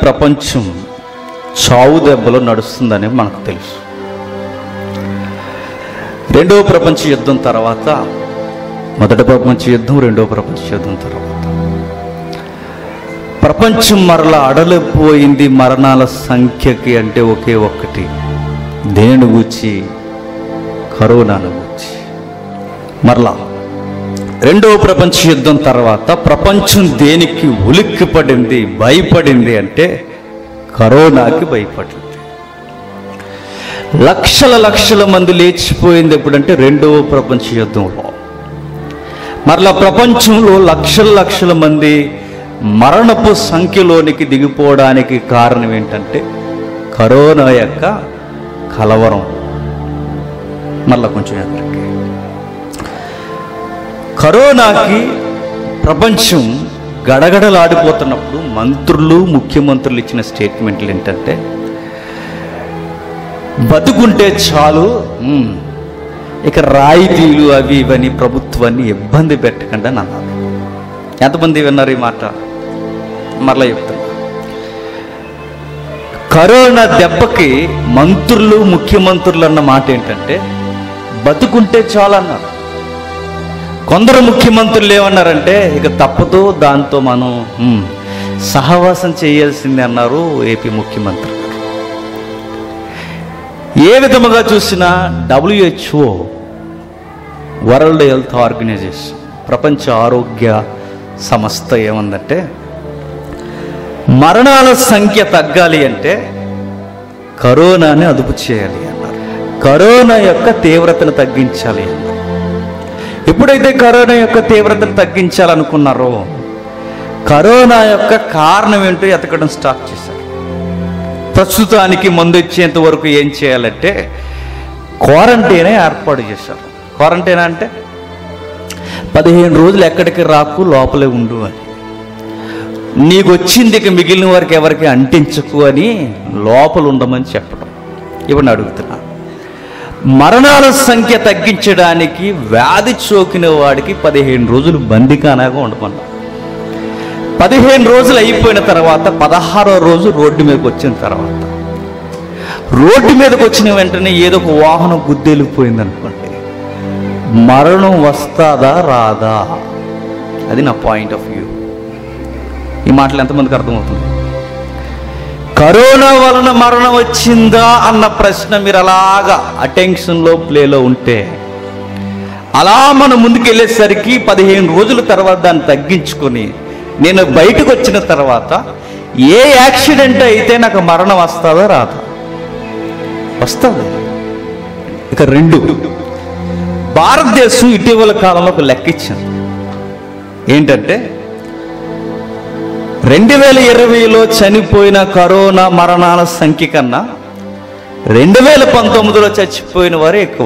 ప్రపంచం చావు దెబ్బలో నడుస్తుందని మనకు తెలుసు రెండవ ప్రపంచ యుద్ధం తర్వాత మొదటి ప్రపంచ యుద్ధం రెండవ ప్రపంచ యుద్ధం తర్వాత ప్రపంచం మరల అడలిపోయింది మరణాల సంఖ్యకి అంటే ఒకే ఒక్కటి దేని గూర్చి కరోనాను గూర్చి మరలా రెండవ ప్రపంచ యుద్ధం తర్వాత ప్రపంచం దేనికి ఉలిక్కి పడింది భయపడింది అంటే కరోనాకి భయపడింది లక్షల లక్షల మంది లేచిపోయింది ఎప్పుడంటే రెండవ ప్రపంచ యుద్ధంలో మరలా ప్రపంచంలో లక్షల లక్షల మంది మరణపు సంఖ్యలోనికి దిగిపోవడానికి కారణం ఏంటంటే కరోనా యొక్క కలవరం మళ్ళా కొంచెం ఎదురుకి కరోనాకి ప్రపంచం గడగడలాడిపోతున్నప్పుడు మంత్రులు ముఖ్యమంత్రులు ఇచ్చిన స్టేట్మెంట్లు ఏంటంటే బతుకుంటే చాలు ఉమ్, ఇక రాయితీలు అవి ఇవని ప్రభుత్వాన్ని ఇబ్బంది పెట్టకుండా అని అన్నారు ఎంతమంది విన్నారు ఈ మాట మరలా చెప్తున్నా కరోనా దెబ్బకి మంత్రులు ముఖ్యమంత్రులు అన్న మాట ఏంటంటే బతుకుంటే చాలు అన్నారు కొందరు ముఖ్యమంత్రులు ఏమన్నారంటే ఇక తప్పదు దాంతో మనం ఉమ్, సహవాసం చేయాల్సిందే అన్నారు ఏపీ ముఖ్యమంత్రి ఏ విధముగా చూసినా డబ్ల్యూహెచ్ఓ వరల్డ్ హెల్త్ ఆర్గనైజేషన్ ప్రపంచ ఆరోగ్య సంస్థ ఏమందంటే మరణాల సంఖ్య తగ్గాలి అంటే కరోనాని అదుపు చేయాలి అన్నారు కరోనా యొక్క తీవ్రతను తగ్గించాలి అన్నారు ఎప్పుడైతే కరోనా యొక్క తీవ్రతను తగ్గించాలనుకున్నారో కరోనా యొక్క కారణం ఏంటో ఎతకడం స్టార్ట్ చేశారు ప్రస్తుతానికి మందు ఇచ్చేంత వరకు ఏం చేయాలంటే క్వారంటైనే ఏర్పాటు చేశారు క్వారంటైన్ అంటే పదిహేను రోజులు ఎక్కడికి రాకు లోపలే ఉండు అని నీకు వచ్చింది ఇక మిగిలిన వారికి ఎవరికి అంటించకు అని లోపల ఉండమని చెప్పడం ఇప్పుడు అడుగుతున్నా మరణాల సంఖ్య తగ్గించడానికి వ్యాధి సోకిన వాడికి పదిహేను రోజులు బందికానాగా ఉండమన్నారు పదిహేను రోజులు అయిపోయిన తర్వాత పదహారో రోజు రోడ్డు మీదకి వచ్చిన తర్వాత రోడ్డు మీదకి వచ్చిన వెంటనే ఏదో ఒక వాహనం గుద్దెలిపోయింది అనుకోండి మరణం వస్తాదా రాదా అది నా పాయింట్ ఆఫ్ వ్యూ ఈ మాటలు ఎంతమందికి అర్థమవుతుంది కరోనా వలన మరణం వచ్చిందా అన్న ప్రశ్న మీరు అలాగా అటెన్షన్లో ప్లేలో ఉంటే అలా మనం ముందుకెళ్ళేసరికి పదిహేను రోజుల తర్వాత దాన్ని తగ్గించుకొని నేను బయటకు వచ్చిన తర్వాత ఏ యాక్సిడెంట్ అయితే నాకు మరణం వస్తుందో రాదా వస్తుంది ఇక రెండు భారతదేశం ఇటీవల కాలంలో ఒక లెక్క ఇచ్చింది ఏంటంటే రెండు వేల ఇరవైలో చనిపోయిన కరోనా మరణాల సంఖ్య కన్నా రెండు వేల పంతొమ్మిదిలో చచ్చిపోయిన వారే ఎక్కువ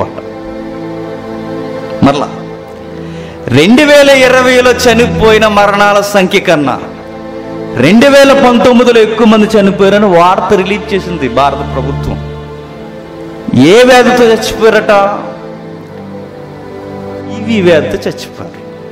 మరలా రెండు వేల ఇరవైలో చనిపోయిన మరణాల సంఖ్య కన్నా రెండు వేల పంతొమ్మిదిలో ఎక్కువ మంది చనిపోయారని వార్త రిలీజ్ చేసింది భారత ప్రభుత్వం ఏ వ్యాధితో చచ్చిపోయారట ఇవి వ్యాధితో చచ్చిపోయారు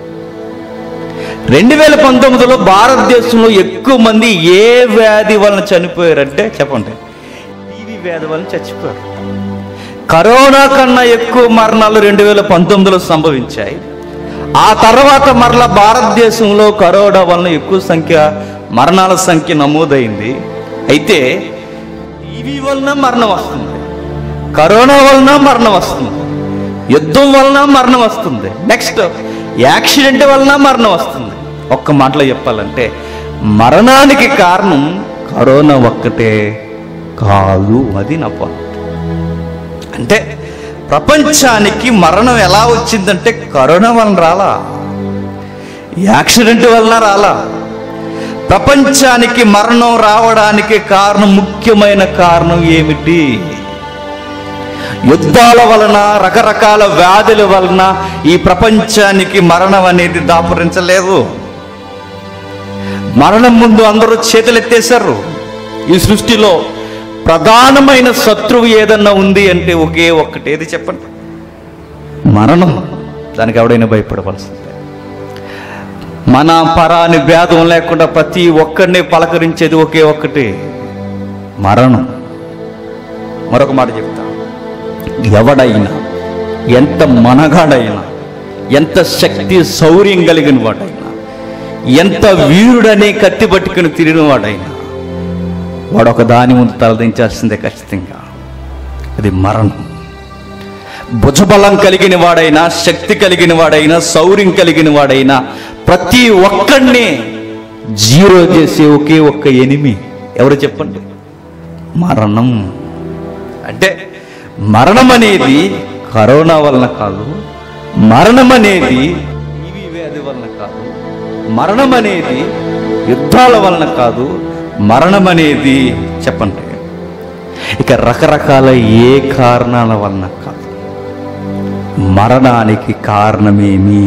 రెండు వేల పంతొమ్మిదిలో భారతదేశంలో ఎక్కువ మంది ఏ వ్యాధి వలన చనిపోయారంటే చెప్పండి టీవీ వ్యాధి వలన చచ్చిపోయారు కరోనా కన్నా ఎక్కువ మరణాలు రెండు వేల పంతొమ్మిదిలో సంభవించాయి ఆ తర్వాత మరలా భారతదేశంలో కరోనా వలన ఎక్కువ సంఖ్య మరణాల సంఖ్య నమోదైంది అయితే టీవీ వలన మరణం వస్తుంది కరోనా వలన మరణం వస్తుంది యుద్ధం వలన మరణం వస్తుంది నెక్స్ట్ యాక్సిడెంట్ వలన మరణం వస్తుంది ఒక్క మాటలో చెప్పాలంటే మరణానికి కారణం కరోనా ఒక్కటే కాదు అది నా పాయింట్ అంటే ప్రపంచానికి మరణం ఎలా వచ్చిందంటే కరోనా వలన రాలా యాక్సిడెంట్ వలన రాలా ప్రపంచానికి మరణం రావడానికి కారణం ముఖ్యమైన కారణం ఏమిటి యుద్ధాల వలన రకరకాల వ్యాధుల వలన ఈ ప్రపంచానికి మరణం అనేది దాపురించలేదు మరణం ముందు అందరూ చేతులెత్తేశారు ఈ సృష్టిలో ప్రధానమైన శత్రువు ఏదన్నా ఉంది అంటే ఒకే ఒక్కటి ఏది చెప్పండి మరణం దానికి ఎవడైనా భయపడవలసిందే మన పరాని భేదం లేకుండా ప్రతి ఒక్కరిని పలకరించేది ఒకే ఒక్కటి మరణం మరొక మాట చెప్తా ఎవడైనా ఎంత మనగాడైనా ఎంత శక్తి శౌర్యం కలిగిన వాడైనా ఎంత వీరుడనే కత్తి పట్టుకుని తిరిగిన వాడైనా వాడు ఒక దాని ముందు తలదించాల్సిందే ఖచ్చితంగా అది మరణం భుజబలం కలిగిన వాడైనా శక్తి కలిగిన వాడైనా శౌర్యం కలిగిన వాడైనా ప్రతి ఒక్కడిని జీరో చేసే ఒకే ఒక్క ఎనిమి ఎవరు చెప్పండి మరణం అంటే మరణం అనేది కరోనా వలన కాదు మరణం అనేది టీవీ వ్యాధి వలన కాదు మరణం అనేది యుద్ధాల వలన కాదు మరణం అనేది చెప్పండి ఇక రకరకాల ఏ కారణాల వలన కాదు మరణానికి కారణమేమి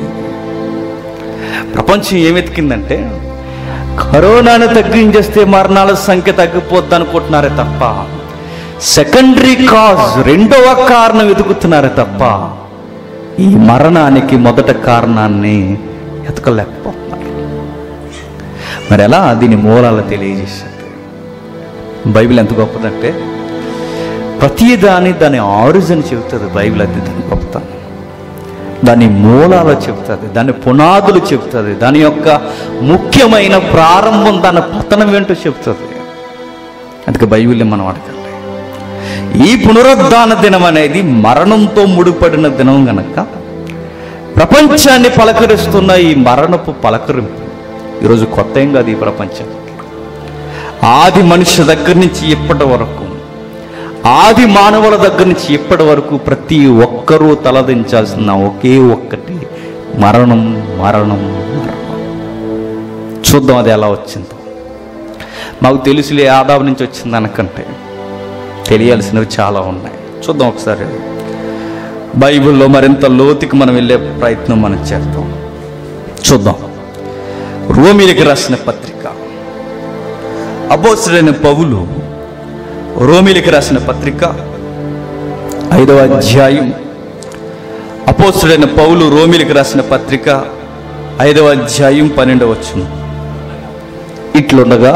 ప్రపంచం ఏమెతికిందంటే కరోనాను తగ్గించేస్తే మరణాల సంఖ్య తగ్గిపోద్ది అనుకుంటున్నారే తప్ప సెకండరీ కాజ్ రెండవ కారణం వెతుకుతున్నారే తప్ప ఈ మరణానికి మొదట కారణాన్ని ఎతకలేకపోతున్నారు మరి ఎలా దీని మూలాలు తెలియజేసింది బైబిల్ ఎంత గొప్పదంటే ప్రతి దాని దాని ఆరిజిన్ చెబుతుంది బైబిల్ అది దాని గొప్పతనం దాని మూలాలు చెప్తుంది దాని పునాదులు చెప్తుంది దాని యొక్క ముఖ్యమైన ప్రారంభం దాని పతనం ఏంటో చెప్తుంది అందుకే బైబిల్ని మనం అడగాలి ఈ పునరుద్ధాన దినం అనేది మరణంతో ముడిపడిన దినం గనక ప్రపంచాన్ని పలకరిస్తున్న ఈ మరణపు పలకరింపు ఈరోజు కొత్త ఏం కాదు ఈ ప్రపంచం ఆది మనిషి దగ్గర నుంచి ఇప్పటి వరకు ఆది మానవుల దగ్గర నుంచి ఇప్పటి వరకు ప్రతి ఒక్కరూ తలదించాల్సిన ఒకే ఒక్కటి మరణం మరణం మరణం చూద్దాం అది ఎలా వచ్చిందో మాకు తెలుసులే ఆదాబు నుంచి వచ్చింది అనకంటే తెలియాల్సినవి చాలా ఉన్నాయి చూద్దాం ఒకసారి బైబిల్లో మరింత లోతుకి మనం వెళ్ళే ప్రయత్నం మనం చేద్దాం చూద్దాం రోమిలికి రాసిన పత్రిక అపోసుడైన పౌలు రోమిలికి రాసిన పత్రిక ఐదవ అధ్యాయం అపోసుడైన పౌలు రోమిలికి రాసిన పత్రిక ఐదవ అధ్యాయం పన్నెండవ వచ్చును ఇట్లుండగా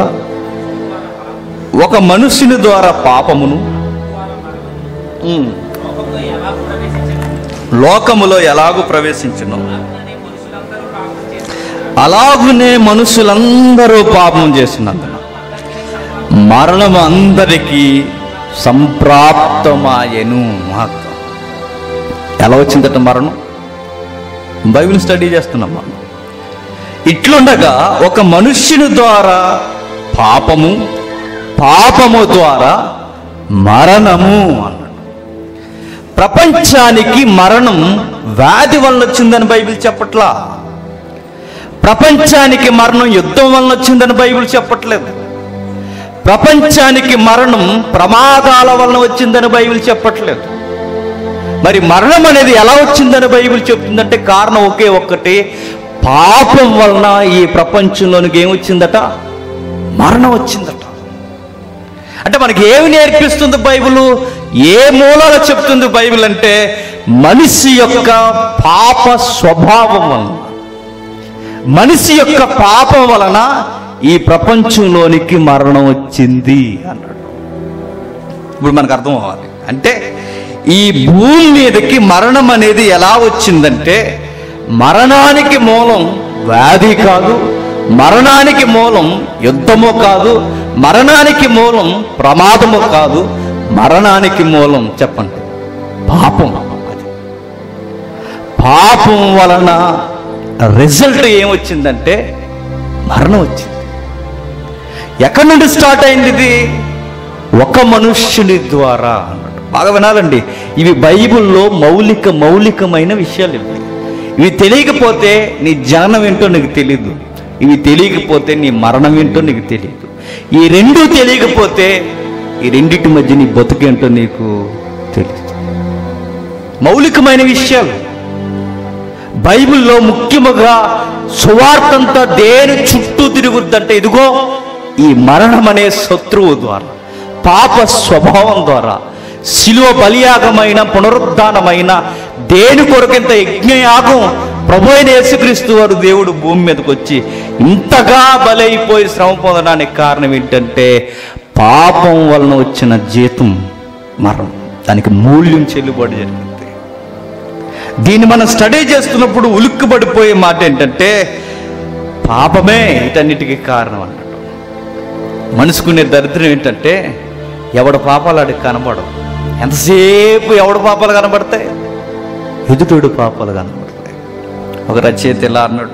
ఒక మనుషుని ద్వారా పాపమును ఉమ్, లోకములో ఎలాగూ ప్రవేశించును అలాగునే మనుషులందరూ పాపం చేసినందున మరణం అందరికీ సంప్రాప్తమాయను మహత్వం ఎలా వచ్చిందట మరణం బైబిల్ స్టడీ చేస్తున్నాం మనం ఇట్లుండగా ఒక మనుష్యుని ద్వారా పాపము పాపము ద్వారా మరణము అన్నాడు ప్రపంచానికి మరణం వ్యాధి వలన వచ్చిందని బైబిల్ చెప్పట్లా ప్రపంచానికి మరణం యుద్ధం వలన వచ్చిందని బైబిల్ చెప్పట్లేదు ప్రపంచానికి మరణం ప్రమాదాల వలన వచ్చిందని బైబిల్ చెప్పట్లేదు మరి మరణం అనేది ఎలా వచ్చిందని బైబిల్ చెప్తుందంటే కారణం ఒకే ఒక్కటి పాపం వలన ఈ ప్రపంచంలోనికి ఏమొచ్చిందట మరణం వచ్చిందట అంటే మనకి ఏమి నేర్పిస్తుంది బైబిల్ ఏ మూలాల చెప్తుంది బైబిల్ అంటే మనిషి యొక్క పాప స్వభావం వలన మనిషి యొక్క పాపం వలన ఈ ప్రపంచంలోనికి మరణం వచ్చింది అన్నాడు ఇప్పుడు మనకు అర్థం అవ్వాలి అంటే ఈ భూమి మీదకి మరణం అనేది ఎలా వచ్చిందంటే మరణానికి మూలం వ్యాధి కాదు మరణానికి మూలం యుద్ధము కాదు మరణానికి మూలం ప్రమాదము కాదు మరణానికి మూలం చెప్పండి పాపం అది పాపం వలన రిజల్ట్ ఏమొచ్చిందంటే మరణం వచ్చింది ఎక్కడి నుండి స్టార్ట్ అయింది ఇది ఒక మనుష్యుని ద్వారా అన్నాడు బాగా వినాలండి ఇవి బైబిల్లో మౌలిక మౌలికమైన విషయాలు ఇవి ఇవి తెలియకపోతే నీ జననం ఏంటో నీకు తెలియదు ఇవి తెలియకపోతే నీ మరణం ఏంటో నీకు తెలియదు ఈ రెండు తెలియకపోతే ఈ రెండింటి మధ్య నీ బతుకేంటో నీకు తెలియదు మౌలికమైన విషయాలు బైబిల్లో ముఖ్యముగా సువార్తంతా దేని చుట్టూ తిరుగుద్దంటే ఇదిగో ఈ మరణం అనే శత్రువు ద్వారా పాప స్వభావం ద్వారా శిలువ బలియాగమైన పునరుద్ధానమైన దేని కొరకింత యజ్ఞయాగం ప్రభు అయిన యేసుక్రీస్తు వారు దేవుడు భూమి మీదకి వచ్చి ఇంతగా బలైపోయి శ్రమ పొందడానికి కారణం ఏంటంటే పాపం వలన వచ్చిన జీతం మరణం దానికి మూల్యం చెల్లుబాటు జరిగింది దీన్ని మనం స్టడీ చేస్తున్నప్పుడు ఉలిక్కిపడిపోయే మాట ఏంటంటే పాపమే వీటన్నిటికీ కారణం అన్నట్టు మనసుకునే దరిద్రం ఏంటంటే ఎవడ పాపాలు ఆడికి కనబడవు ఎంతసేపు ఎవడ పాపాలు కనబడతాయి ఎదుటోడు పాపాలు కనబడతాయి ఒక రచయిత ఇలా అన్నాడు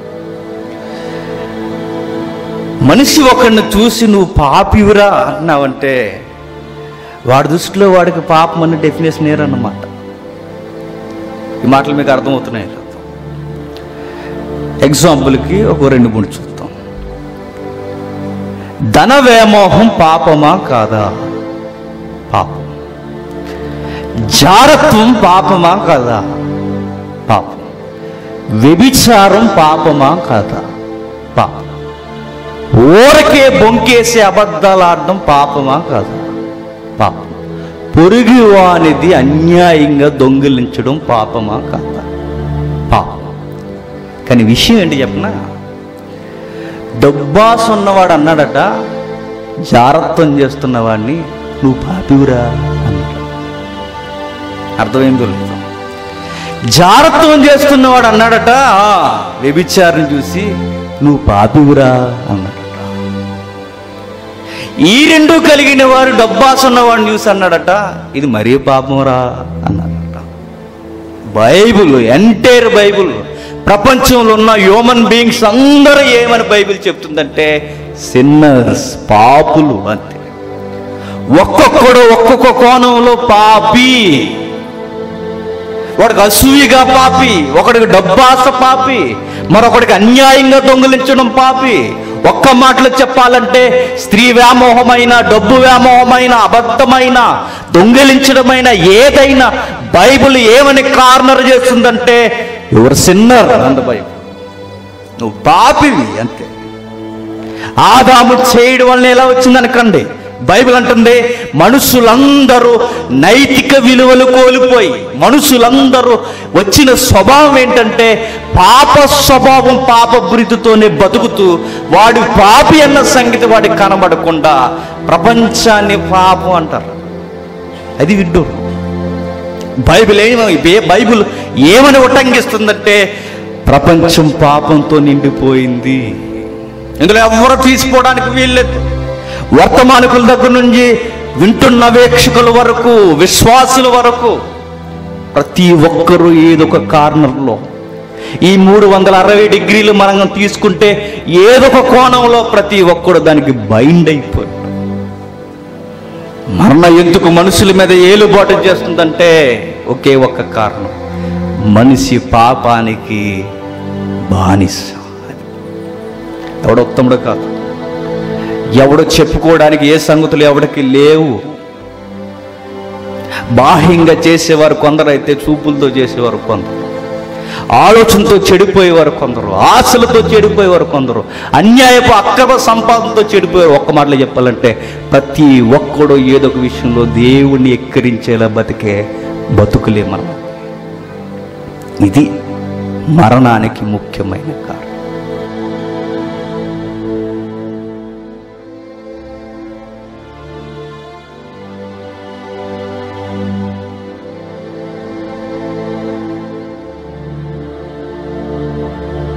మనిషి ఒకరిని చూసి నువ్వు పాపివురా అన్నావంటే వాడి దృష్టిలో వాడికి పాపం అనే డెఫినేషన్ ఏరన్నమాట ఈ మాటలు మీకు అర్థమవుతున్నాయి ఎగ్జాంపుల్కి ఒక రెండు మూడు చూద్దాం ధన వ్యామోహం పాపమా కాదా పాపం జారత్వం పాపమా కాదా పాపం వ్యభిచారం పాపమా కాదా పాపం ఊరకే బొంకేసే అబద్ధాలు ఆడడం పాపమా కాదా పాపం పొరుగు వానిది అన్యాయంగా దొంగిలించడం పాపమా కాదా పాపం కానీ విషయం ఏంటి చెప్పనా డబ్బాస్ ఉన్నవాడు అన్నాడట జారత్వం చేస్తున్నవాడిని నువ్వు పాపివురా అన్నాడు అర్థమైందో లేదు జారత్వం చేస్తున్నవాడు అన్నాడట "ఆ, వ్యభిచారం చూసి నువ్వు పాపివురా అన్నాడట ఈ రెండు కలిగిన వారు డబ్బాస్ ఉన్నవాడిని చూసి అన్నాడట ఇది మరీ పాపమురా అన్నాడట బైబుల్ ఎంటైర్ బైబుల్ ప్రపంచంలో ఉన్న హ్యూమన్ బీయింగ్స్ అందరూ ఏమని బైబిల్ చెప్తుందంటే సిన్నర్స్ పాపులు అంతే ఒక్కొక్కడు ఒక్కొక్క కోణంలో పాపి వాడికి అసూయగా పాపి ఒకడికి డబ్బాస పాపి మరొకడికి అన్యాయంగా దొంగిలించడం పాపి ఒక్క మాటలో చెప్పాలంటే స్త్రీ వ్యామోహమైన డబ్బు వ్యామోహమైన అబద్ధమైన దొంగిలించడమైన ఏదైనా బైబిల్ ఏమని కార్నర్ చేస్తుందంటే యువర్ సిన్నర్ అంద బైబిల్ నువ్వు పాపివి అంతే ఆదాము చేయడం వల్ల ఎలా వచ్చిందనకండి బైబిల్ అంటుంది మనుషులందరూ నైతిక విలువలు కోల్పోయి మనుషులందరూ వచ్చిన స్వభావం ఏంటంటే పాప స్వభావం పాప బురితితోనే బతుకుతూ వాడు పాపి అన్న సంగతి వాడికి కనబడకుండా ప్రపంచాన్ని పాపం అంటారు అది విడ్డూరు బైబిల్ ఏమని బైబిల్ ఏమని ఉటంకిస్తుందంటే ప్రపంచం పాపంతో నిండిపోయింది ఇందులో ఎవరు తీసుకోవడానికి వీల్లేదు వర్తమానికుల దగ్గర నుంచి వింటున్న వీక్షకుల వరకు విశ్వాసుల వరకు ప్రతి ఒక్కరూ ఏదో ఒక కార్నర్లో ఈ మూడు వందల అరవై డిగ్రీలు మనం తీసుకుంటే ఏదో ఒక కోణంలో ప్రతి ఒక్కడు దానికి బైండ్ అయిపోయి మరణ ఎందుకు మనుషుల మీద ఏలుబాటు చేస్తుందంటే ఒకే ఒక్క కారణం మనిషి పాపానికి బానిస ఎవడ ఉత్తముడు కాదు ఎవడు చెప్పుకోవడానికి ఏ సంగతులు ఎవడికి లేవు బాహ్యంగా చేసేవారు కొందరు అయితే చూపులతో చేసేవారు కొందరు ఆలోచనతో చెడిపోయేవారు కొందరు ఆశలతో చెడిపోయేవారు కొందరు అన్యాయపు అక్రమ సంపాదనతో చెడిపోయారు ఒక్క మాటలో చెప్పాలంటే ప్రతి ఒక్కడు ఏదో ఒక విషయంలో దేవుణ్ణి ఎక్కిరించేలా బతికే బతుకులే మనం ఇది మరణానికి ముఖ్యమైన కారణం